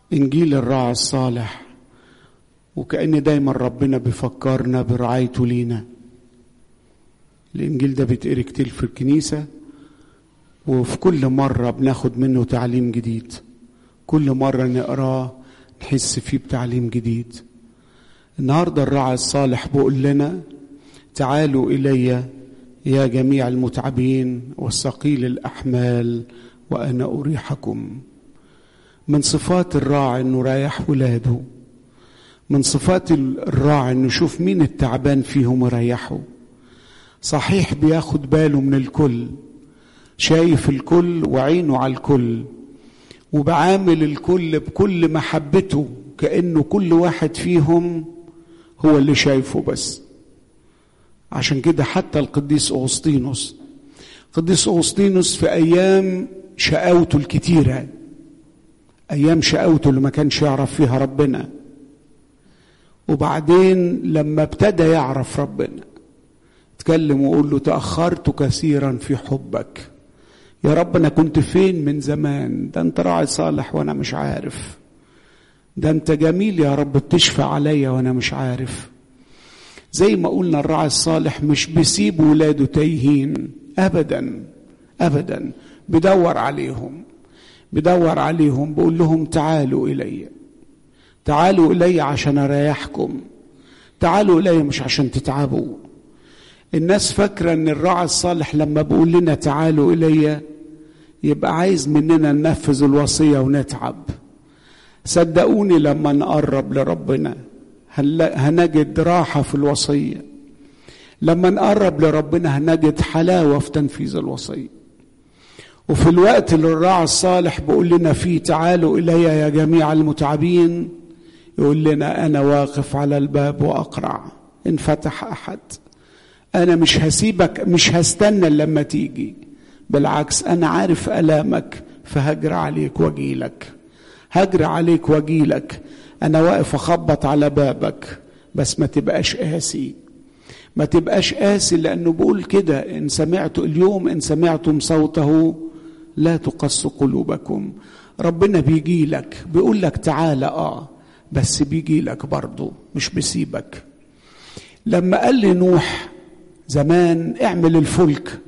انجيل الراعي الصالح وكأن دايما ربنا بيفكرنا برعايته لينا الانجيل ده بيتقري كتير في الكنيسه وفي كل مره بناخد منه تعليم جديد كل مره نقراه نحس فيه بتعليم جديد النهارده الراعي الصالح بيقول لنا تعالوا الي يا جميع المتعبين والثقيل الاحمال وانا اريحكم من صفات الراعي انه رايح ولاده من صفات الراعي انه يشوف مين التعبان فيهم ويريحه صحيح بياخد باله من الكل شايف الكل وعينه على الكل وبعامل الكل بكل محبته كانه كل واحد فيهم هو اللي شايفه بس عشان كده حتى القديس اغسطينوس القديس اغسطينوس في ايام شقاوته الكتيره ايام شقاوته اللي ما كانش يعرف فيها ربنا وبعدين لما ابتدى يعرف ربنا اتكلم وقول له تاخرت كثيرا في حبك يا رب انا كنت فين من زمان ده انت راعي صالح وانا مش عارف ده انت جميل يا رب بتشفى عليا وانا مش عارف زي ما قلنا الراعي الصالح مش بيسيب ولاده تايهين ابدا ابدا بدور عليهم بدور عليهم بقول لهم تعالوا الي تعالوا الي عشان اريحكم تعالوا الي مش عشان تتعبوا الناس فاكره ان الراعي الصالح لما بيقول لنا تعالوا الي يبقى عايز مننا ننفذ الوصيه ونتعب صدقوني لما نقرب لربنا هنجد راحه في الوصيه لما نقرب لربنا هنجد حلاوه في تنفيذ الوصيه وفي الوقت اللي الراعي الصالح بيقول لنا فيه تعالوا الي يا جميع المتعبين يقول لنا انا واقف على الباب واقرع ان فتح احد انا مش هسيبك مش هستنى لما تيجي بالعكس انا عارف الامك فهجري عليك واجيلك هجري عليك واجيلك انا واقف اخبط على بابك بس ما تبقاش قاسي ما تبقاش قاسي لانه بقول كده ان سمعت اليوم ان سمعتم صوته لا تقص قلوبكم ربنا بيجي لك بيقول لك تعالى اه بس بيجي لك برضه مش بيسيبك لما قال لي نوح زمان اعمل الفلك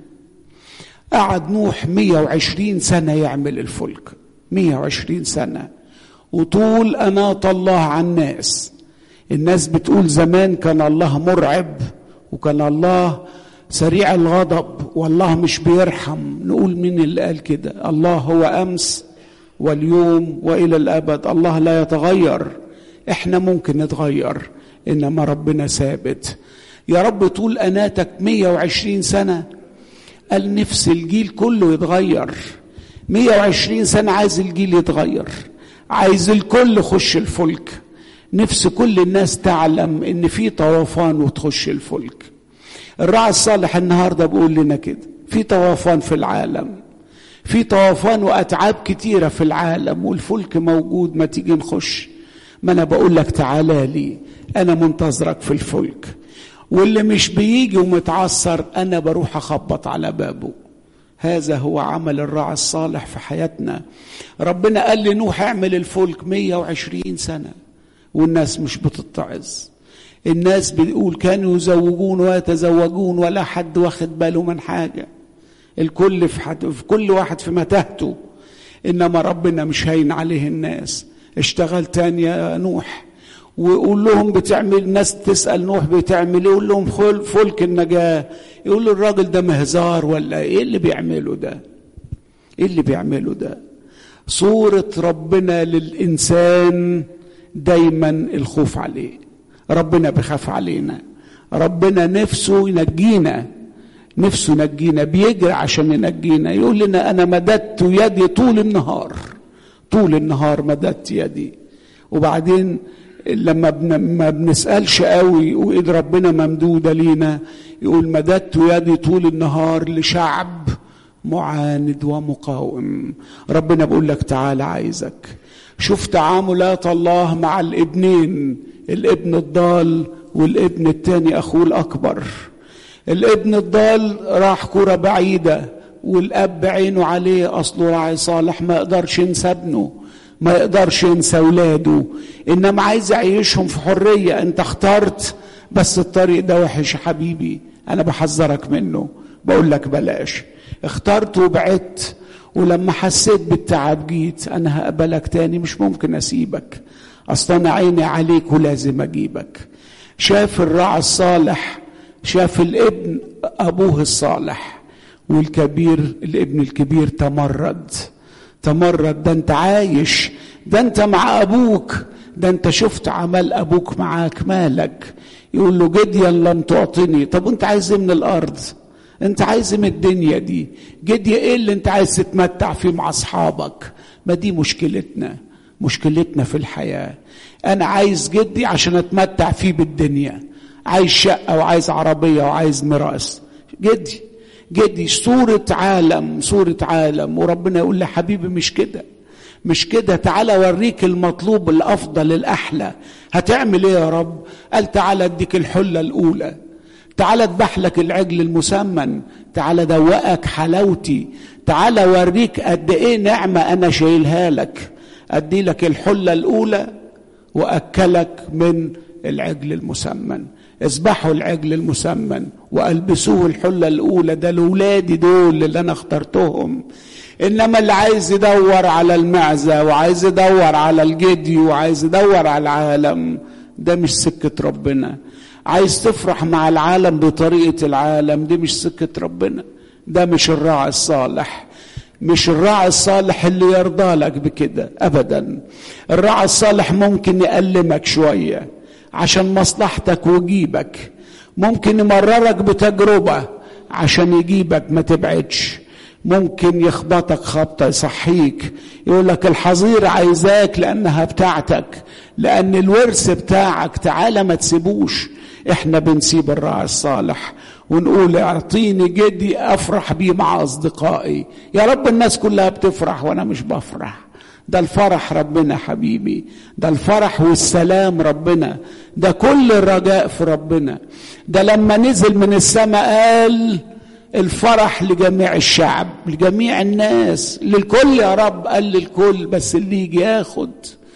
قعد نوح 120 سنة يعمل الفلك 120 سنة وطول أناط الله على الناس الناس بتقول زمان كان الله مرعب وكان الله سريع الغضب والله مش بيرحم نقول مين اللي قال كده الله هو أمس واليوم وإلى الأبد الله لا يتغير احنا ممكن نتغير إنما ربنا ثابت يا رب طول أناتك 120 سنة قال نفس الجيل كله يتغير 120 سنة عايز الجيل يتغير عايز الكل يخش الفلك نفس كل الناس تعلم ان في طوفان وتخش الفلك الراعي الصالح النهارده بيقول لنا كده في طوفان في العالم في طوفان واتعاب كتيره في العالم والفلك موجود ما تيجي نخش ما انا بقول لك تعالى لي انا منتظرك في الفلك واللي مش بيجي ومتعثر انا بروح اخبط على بابه هذا هو عمل الراعي الصالح في حياتنا ربنا قال لنوح اعمل الفلك 120 سنة والناس مش بتتعظ الناس بيقول كانوا يزوجون ويتزوجون ولا حد واخد باله من حاجة الكل في, حد في كل واحد في متاهته إنما ربنا مش هين عليه الناس اشتغل تاني يا نوح ويقول لهم بتعمل الناس تسال نوح بتعمل ايه يقول لهم فلك النجاه يقول له الراجل ده مهزار ولا ايه اللي بيعمله ده ايه اللي بيعمله ده صوره ربنا للانسان دايما الخوف عليه ربنا بيخاف علينا ربنا نفسه ينجينا نفسه ينجينا بيجري عشان ينجينا يقول لنا انا مددت يدي طول النهار طول النهار مددت يدي وبعدين لما بن ما بنسالش قوي وايد ربنا ممدوده لينا يقول مددت يدي طول النهار لشعب معاند ومقاوم ربنا بيقول لك تعال عايزك شوف تعاملات الله مع الابنين الابن الضال والابن التاني اخوه الاكبر الابن الضال راح كرة بعيدة والاب عينه عليه اصله راعي صالح ما يقدرش ينسى ابنه ما يقدرش ينسى ولاده انما عايز يعيشهم في حريه انت اخترت بس الطريق ده وحش يا حبيبي انا بحذرك منه بقول لك بلاش اخترت وبعدت ولما حسيت بالتعب جيت انا هقبلك تاني مش ممكن اسيبك اصلا انا عيني عليك ولازم اجيبك شاف الراعي الصالح شاف الابن ابوه الصالح والكبير الابن الكبير تمرد تمرد ده انت عايش ده انت مع ابوك ده انت شفت عمل ابوك معاك مالك يقول له جديا لم تعطني طب انت عايز ايه من الارض انت عايز من الدنيا دي جديا ايه اللي انت عايز تتمتع فيه مع اصحابك ما دي مشكلتنا مشكلتنا في الحياه انا عايز جدي عشان اتمتع فيه بالدنيا عايز شقه وعايز عربيه وعايز ميراث جدي جدي صورة عالم صورة عالم وربنا يقول لي حبيبي مش كده مش كده تعالى اوريك المطلوب الافضل الاحلى هتعمل ايه يا رب قال تعالى اديك الحله الاولى تعالى اذبح لك العجل المسمن تعالى دوقك حلاوتي تعالى اوريك قد ايه نعمه انا شايلها لك ادي لك الحله الاولى واكلك من العجل المسمن اذبحوا العجل المسمن والبسوه الحله الاولى ده لاولادي دول اللي انا اخترتهم انما اللي عايز يدور على المعزه وعايز يدور على الجدي وعايز يدور على العالم ده مش سكه ربنا عايز تفرح مع العالم بطريقه العالم دي مش سكه ربنا ده مش الراعي الصالح مش الراعي الصالح اللي يرضى لك بكده ابدا الراعي الصالح ممكن يألمك شويه عشان مصلحتك ويجيبك ممكن يمررك بتجربه عشان يجيبك ما تبعدش ممكن يخبطك خبطه يصحيك يقول لك الحظير عايزاك لانها بتاعتك لان الورث بتاعك تعالى ما تسيبوش احنا بنسيب الراعي الصالح ونقول اعطيني جدي افرح بيه مع اصدقائي يا رب الناس كلها بتفرح وانا مش بفرح ده الفرح ربنا حبيبي ده الفرح والسلام ربنا ده كل الرجاء في ربنا ده لما نزل من السماء قال الفرح لجميع الشعب لجميع الناس للكل يا رب قال للكل بس اللي يجي ياخد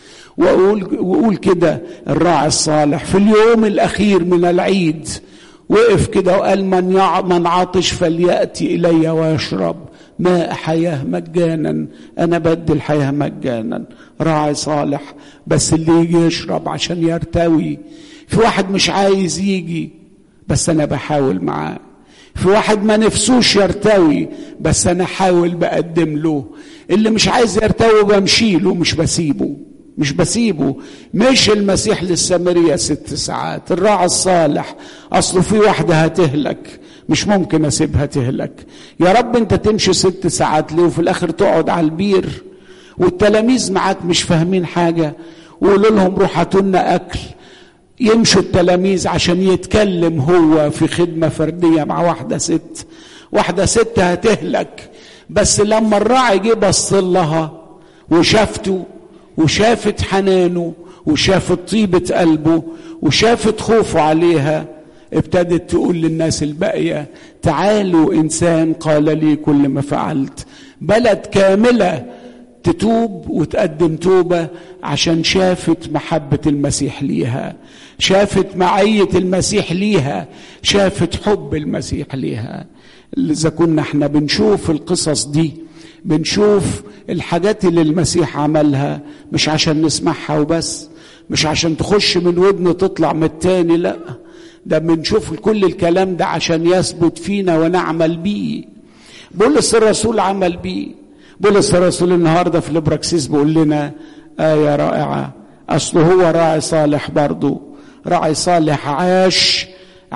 واقول واقول كده الراعي الصالح في اليوم الاخير من العيد وقف كده وقال من يع... من عطش فلياتي الي ويشرب ماء حياه مجانا انا بدي الحياه مجانا راعي صالح بس اللي يجي يشرب عشان يرتوي في واحد مش عايز يجي بس انا بحاول معاه في واحد ما نفسوش يرتوي بس انا حاول بقدم له اللي مش عايز يرتوي بمشي له مش بسيبه مش بسيبه مش المسيح للسامرية ست ساعات الراعي الصالح أصله في واحدة هتهلك مش ممكن أسيبها تهلك يا رب أنت تمشي ست ساعات ليه وفي الآخر تقعد على البير والتلاميذ معاك مش فاهمين حاجة وقولوا لهم روح هاتولنا أكل يمشوا التلاميذ عشان يتكلم هو في خدمة فردية مع واحدة ست واحدة ست هتهلك بس لما الراعي جه بص لها وشافته وشافت حنانه وشافت طيبة قلبه وشافت خوفه عليها ابتدت تقول للناس الباقية تعالوا إنسان قال لي كل ما فعلت بلد كاملة تتوب وتقدم توبة عشان شافت محبة المسيح ليها شافت معية المسيح ليها شافت حب المسيح ليها إذا كنا احنا بنشوف القصص دي بنشوف الحاجات اللي المسيح عملها مش عشان نسمعها وبس مش عشان تخش من ودن تطلع من التاني لا ده بنشوف كل الكلام ده عشان يثبت فينا ونعمل بيه بولس الرسول عمل بيه بولس الرسول النهارده في الابراكسيس بيقول لنا آية رائعة أصله هو راعي صالح برضه راعي صالح عاش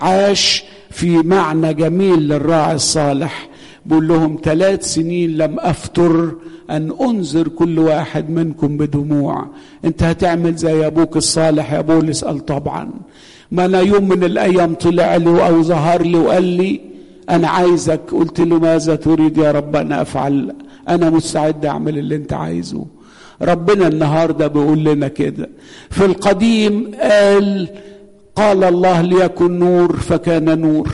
عاش في معنى جميل للراعي الصالح بقول لهم ثلاث سنين لم أفتر أن أنذر كل واحد منكم بدموع أنت هتعمل زي أبوك الصالح يا بولس قال طبعا ما أنا يوم من الأيام طلع لي أو ظهر لي وقال لي أنا عايزك قلت له ماذا تريد يا رب أنا أفعل أنا مستعد أعمل اللي أنت عايزه ربنا النهارده بيقول لنا كده في القديم قال قال الله ليكن نور فكان نور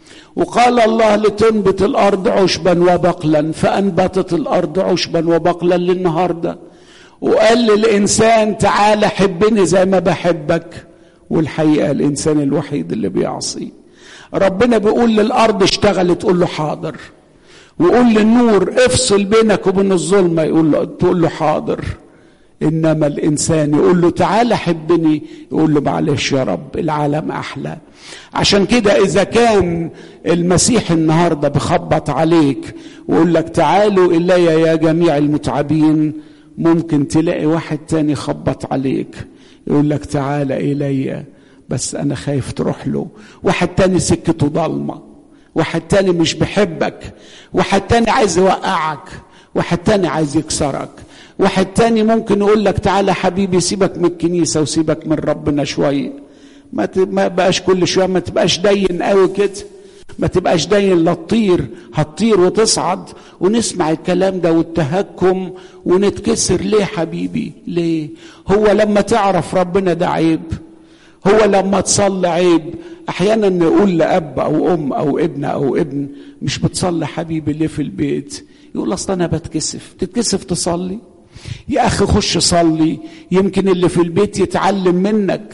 وقال الله لتنبت الارض عشبا وبقلا فانبتت الارض عشبا وبقلا للنهارده وقال للإنسان تعالى حبني زي ما بحبك والحقيقة الإنسان الوحيد اللي بيعصي ربنا بيقول للأرض اشتغل تقول له حاضر وقول للنور افصل بينك وبين الظلمة يقول له تقول له حاضر انما الانسان يقول له تعالى حبني يقول له معلش يا رب العالم احلى عشان كده اذا كان المسيح النهارده بخبط عليك ويقول لك تعالوا الي يا جميع المتعبين ممكن تلاقي واحد تاني خبط عليك يقول لك تعالى الي بس انا خايف تروح له واحد تاني سكته ضلمه واحد تاني مش بحبك واحد تاني عايز يوقعك واحد تاني عايز يكسرك واحد تاني ممكن يقول لك تعالى حبيبي سيبك من الكنيسة وسيبك من ربنا شوية ما ما بقاش كل شوية ما تبقاش دين قوي كده ما تبقاش دين لا تطير هتطير وتصعد ونسمع الكلام ده والتهكم ونتكسر ليه حبيبي ليه هو لما تعرف ربنا ده عيب هو لما تصلي عيب احيانا نقول لاب او ام او ابن او ابن مش بتصلي حبيبي ليه في البيت يقول اصل انا بتكسف تتكسف تصلي يا اخي خش صلي يمكن اللي في البيت يتعلم منك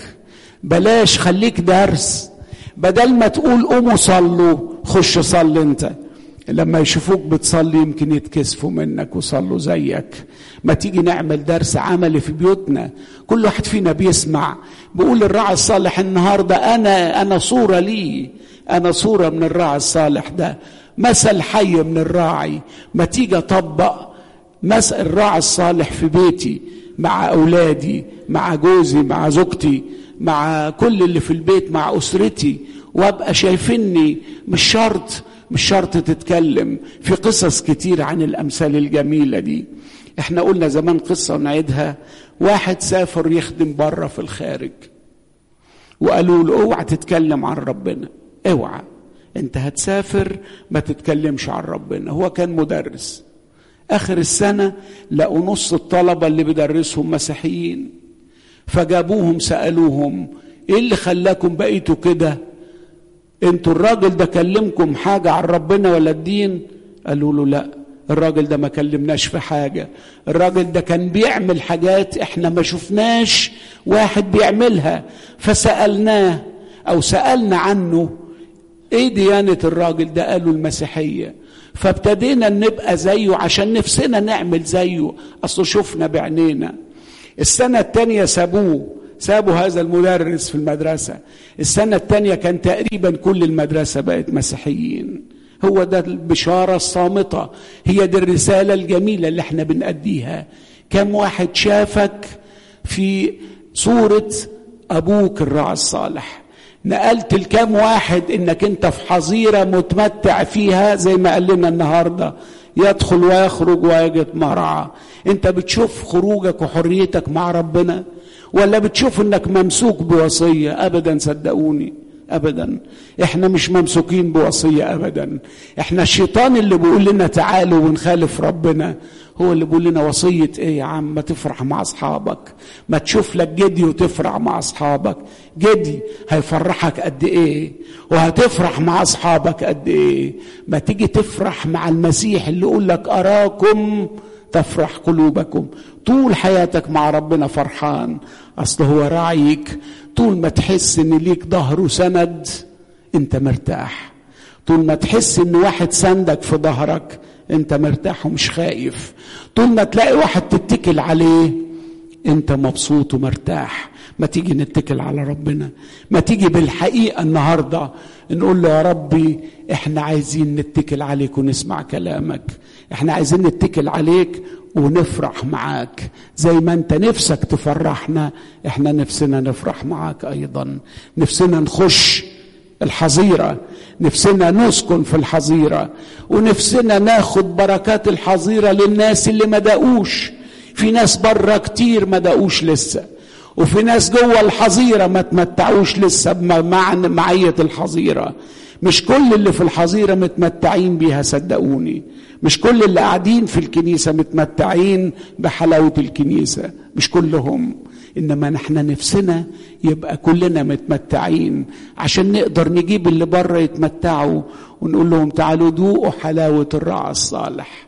بلاش خليك درس بدل ما تقول قوموا صلوا خش صلي انت لما يشوفوك بتصلي يمكن يتكسفوا منك وصلوا زيك ما تيجي نعمل درس عملي في بيوتنا كل واحد فينا بيسمع بيقول الراعي الصالح النهارده انا انا صوره لي انا صوره من الراعي الصالح ده مثل حي من الراعي ما تيجي اطبق مثل الراعي الصالح في بيتي مع اولادي مع جوزي مع زوجتي مع كل اللي في البيت مع اسرتي وابقى شايفني مش شرط مش شرط تتكلم في قصص كتير عن الامثال الجميله دي احنا قلنا زمان قصه نعيدها واحد سافر يخدم بره في الخارج وقالوا له اوعى تتكلم عن ربنا اوعى انت هتسافر ما تتكلمش عن ربنا هو كان مدرس اخر السنه لقوا نص الطلبه اللي بيدرسهم مسيحيين فجابوهم سالوهم ايه اللي خلاكم بقيتوا كده انتوا الراجل ده كلمكم حاجه عن ربنا ولا الدين قالوا له لا الراجل ده ما كلمناش في حاجة الراجل ده كان بيعمل حاجات احنا ما شفناش واحد بيعملها فسألناه او سألنا عنه ايه ديانة الراجل ده قالوا المسيحية فابتدينا نبقى زيه عشان نفسنا نعمل زيه اصل شفنا بعينينا السنة التانية سابوه سابوا هذا المدرس في المدرسة السنة التانية كان تقريبا كل المدرسة بقت مسيحيين هو ده البشارة الصامتة هي دي الرسالة الجميلة اللي احنا بنأديها كم واحد شافك في صورة أبوك الراعي الصالح نقلت لكم واحد انك انت في حظيرة متمتع فيها زي ما قال لنا النهاردة يدخل ويخرج ويجد مرعى انت بتشوف خروجك وحريتك مع ربنا ولا بتشوف انك ممسوك بوصية ابدا صدقوني ابدا احنا مش ممسوكين بوصيه ابدا احنا الشيطان اللي بيقول لنا تعالوا ونخالف ربنا هو اللي بيقول لنا وصيه ايه يا عم ما تفرح مع اصحابك ما تشوف لك جدي وتفرح مع اصحابك جدي هيفرحك قد ايه وهتفرح مع اصحابك قد ايه ما تيجي تفرح مع المسيح اللي يقول لك اراكم تفرح قلوبكم طول حياتك مع ربنا فرحان اصل هو راعيك طول ما تحس ان ليك ظهر وسند انت مرتاح طول ما تحس ان واحد سندك في ظهرك انت مرتاح ومش خايف طول ما تلاقي واحد تتكل عليه انت مبسوط ومرتاح ما تيجي نتكل على ربنا ما تيجي بالحقيقة النهاردة نقول له يا ربي احنا عايزين نتكل عليك ونسمع كلامك احنا عايزين نتكل عليك ونفرح معاك زي ما انت نفسك تفرحنا احنا نفسنا نفرح معاك ايضا نفسنا نخش الحظيره نفسنا نسكن في الحظيره ونفسنا ناخد بركات الحظيره للناس اللي ما دقوش في ناس بره كتير ما دقوش لسه وفي ناس جوه الحظيره ما تمتعوش لسه مع معيه الحظيره مش كل اللي في الحظيره متمتعين بيها صدقوني مش كل اللي قاعدين في الكنيسه متمتعين بحلاوه الكنيسه مش كلهم انما نحن نفسنا يبقى كلنا متمتعين عشان نقدر نجيب اللي بره يتمتعوا ونقول لهم تعالوا ذوقوا حلاوه الرعى الصالح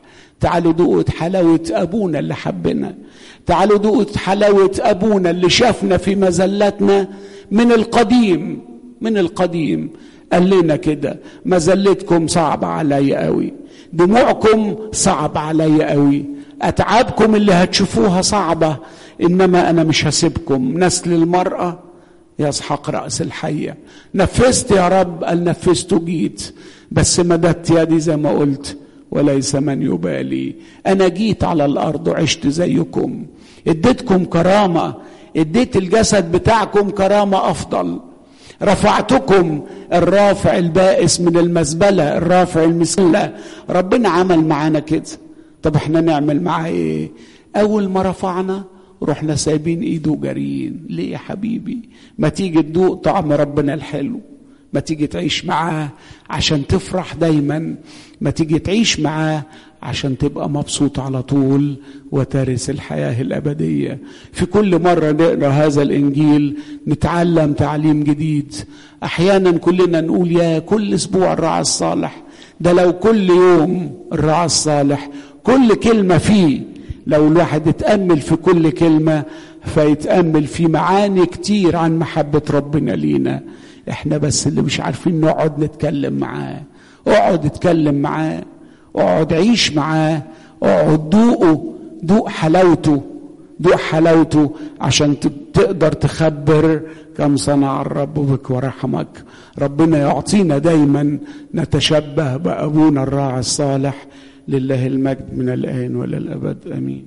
تعالوا دوقوا حلاوة أبونا اللي حبنا تعالوا دوقوا حلاوة أبونا اللي شافنا في مزلتنا من القديم من القديم قال لنا كده مزلتكم صعبة عليا قوي دموعكم صعب عليا قوي أتعابكم اللي هتشوفوها صعبة إنما أنا مش هسيبكم نسل المرأة يسحق رأس الحية نفذت يا رب قال نفذت جيت بس مددت يدي زي ما قلت وليس من يبالي أنا جيت على الأرض وعشت زيكم اديتكم كرامة اديت الجسد بتاعكم كرامة أفضل رفعتكم الرافع البائس من المزبلة الرافع المسلة ربنا عمل معانا كده طب احنا نعمل معاه ايه اول ما رفعنا رحنا سايبين ايده جاريين ليه يا حبيبي ما تيجي تدوق طعم ربنا الحلو ما تيجي تعيش معاه عشان تفرح دايما ما تيجي تعيش معاه عشان تبقى مبسوط على طول وترث الحياة الأبدية في كل مرة نقرأ هذا الإنجيل نتعلم تعليم جديد أحيانا كلنا نقول يا كل أسبوع الراعي الصالح ده لو كل يوم الراعي الصالح كل كلمة فيه لو الواحد يتأمل في كل كلمة فيتأمل في معاني كتير عن محبة ربنا لينا احنا بس اللي مش عارفين نقعد نتكلم معاه اقعد اتكلم معاه اقعد عيش معاه اقعد دوقه دوق حلاوته دوق حلاوته عشان تقدر تخبر كم صنع الرب بك ورحمك ربنا يعطينا دايما نتشبه بأبونا الراعي الصالح لله المجد من الآن وإلى الأبد آمين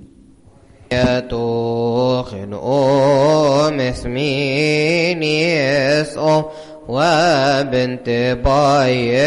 يتوخن أم اسمين يسأو وبنت باي